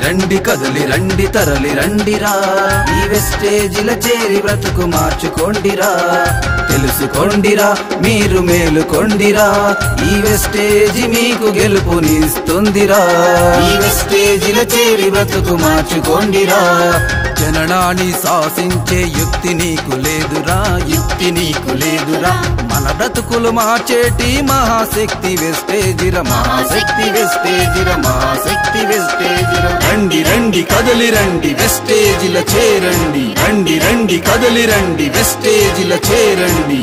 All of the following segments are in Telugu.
రండి కదలి రండి తరలి రండిరా ఈ వెస్టేజిల చేరి బ్రతుకు మార్చుకోండిరా తెలుసుకోండిరా మీరు మేలుకొండిరా ఈ వెస్టేజి మీకు గెలుపునిస్తుందిరా ఈ వెస్టేజిల చేరి బ్రతుకు మార్చుకోండిరా జననాన్ని శాసించే యుక్తి నీకు లేదురా యుక్తి నీకు లేదురా మన బ్రతుకులు మార్చేటి మహాశక్తి వెస్టేజిర మహాశక్తి వెస్టేజిర మహాశక్తి వెస్టేజిర రండి రండి కదలి రండి వెస్టేజిల చేరండి రండి రండి కదలి రండి వెస్టేజిల చేరండి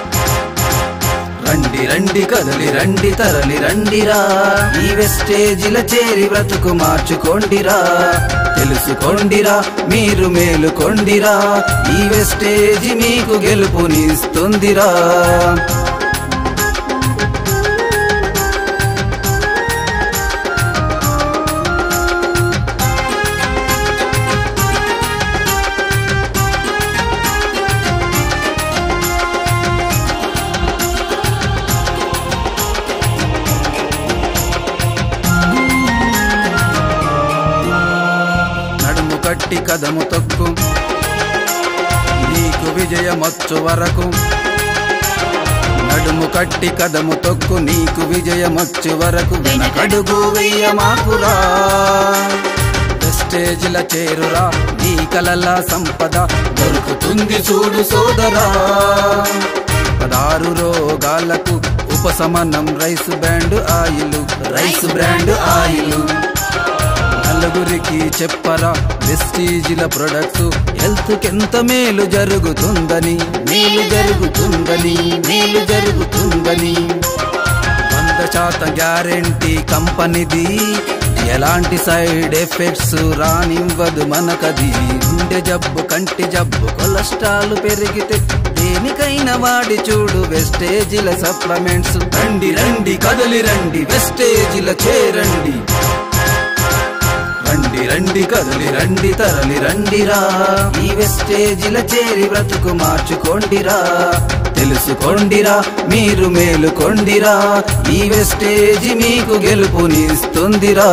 రండి రండి కదలి రండి తరలి రండిరా ఈ వెస్టేజిల చేరి బ్రతుకు మార్చుకోండిరా తెలుసుకోండిరా మీరు మేలుకొండిరా ఈ వెస్టేజి మీకు గెలుపునిస్తుందిరా నడుము కట్టి కదము తొక్కు నీకు విజయమొచ్చు వరకు నడుము కట్టి కదము తొక్కు నీకు విజయమొచ్చు వరకు వెనకడుగు వెయ్యమాకురా స్టేజ్ల చేరురా నీ కలల సంపద దొరుకుతుంది చూడు సోదరా పదారు రోగాలకు ఉపశమనం rice bran oil rice bran oil నలుగురికి చెప్పరా వెస్టీజిల ప్రొడక్ట్స్ హెల్త్ కెంత మేలు జరుగుతుందని మేలు జరుగుతుందని మేలు జరుగుతుందని వంద శాతం గ్యారెంటీ కంపెనీది ఎలాంటి సైడ్ ఎఫెక్ట్స్ రానివ్వదు మనకది గుండె జబ్బు కంటి జబ్బు కొలెస్ట్రాల్ పెరిగితే దేనికైనా వాడి చూడు వెస్టేజిల సప్లిమెంట్స్ రండి రండి కదలి రండి వెస్టేజిల చేరండి రండి రండి కదలి రండి తరలి రండిరా ఈ వెస్టేజిల చేరి బ్రతుకు మార్చుకోండిరా తెలుసుకోండిరా మీరు మేలుకొండిరా ఈ వెస్టేజి మీకు గెలుపునిస్తుందిరా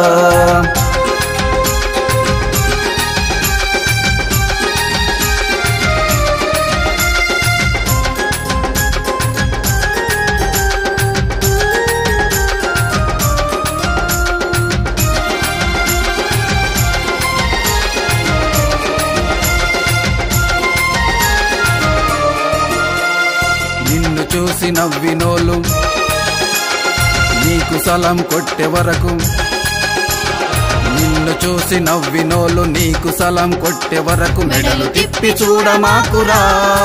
నిన్ను చూసి నవ్వినోలు నీకు సలం కొట్టే వరకు నిన్ను చూసి నవ్వినోలు నీకు సలం కొట్టే వరకు మెడలు తిప్పి చూడమాకురా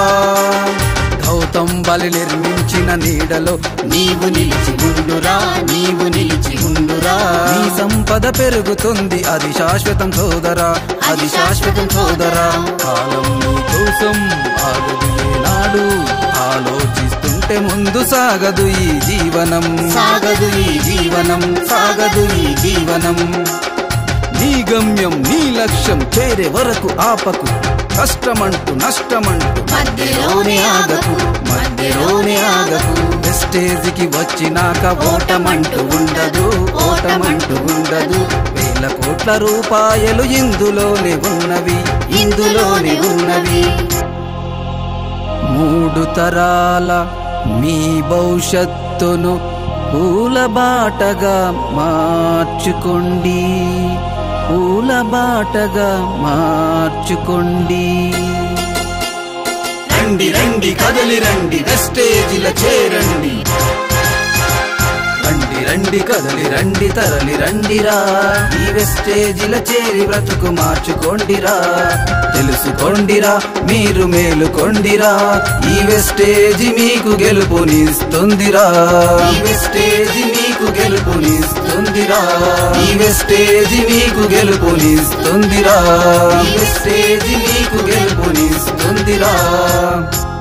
గౌతమ్ బలి నిర్మించిన నీడలో నీవు నిలిచి ఉండురా నీవు నిలిచి ఉండురా నీ సంపద పెరుగుతుంది అది శాశ్వతం సోదరా అది శాశ్వతం సోదరా కాలం నీ కోసం ఆగదు ఏనాడు ఆలోచిస్తుంటే ముందు సాగదు ఈ జీవనం సాగదు ఈ జీవనం సాగదు ఈ జీవనం నీ గమ్యం నీ లక్ష్యం చేరే వరకు ఆపకు కష్టమంటూ నష్టమంటూ మధ్యలోనే ఆగకు మధ్యలోనే ఆగకు స్టేజ్కి వచ్చినాక ఓటమంటూ ఉండదు ఓటమంటూ ఉండదు వేల కోట్ల రూపాయలు ఇందులోనే ఉన్నవి ఇందులోనే ఉన్నవి మూడు తరాల మీ భవిష్యత్తును పూల బాటగా మార్చుకోండి పూల బాటగా మార్చుకోండి రండి రండి కదలి రండి వెస్టేజిల చేరండి రండి రండి కదలి రండి తరలి రండిరా ఈ వెస్టేజిల చేరి బ్రతుకు మార్చుకోండిరా తెలుసుకోండిరా మీరు మేలుకొండిరా ఈ వెస్టేజి మీకు గెలుపునిస్తుందిరా ఈ వెస్టేజి మీకు గెలుపునిస్తుందిరా ఈ వెస్టేజి మీకు గెలుపునిస్తుందిరా ఈ వెస్టేజి మీకు గెలుపునిస్తుందిరా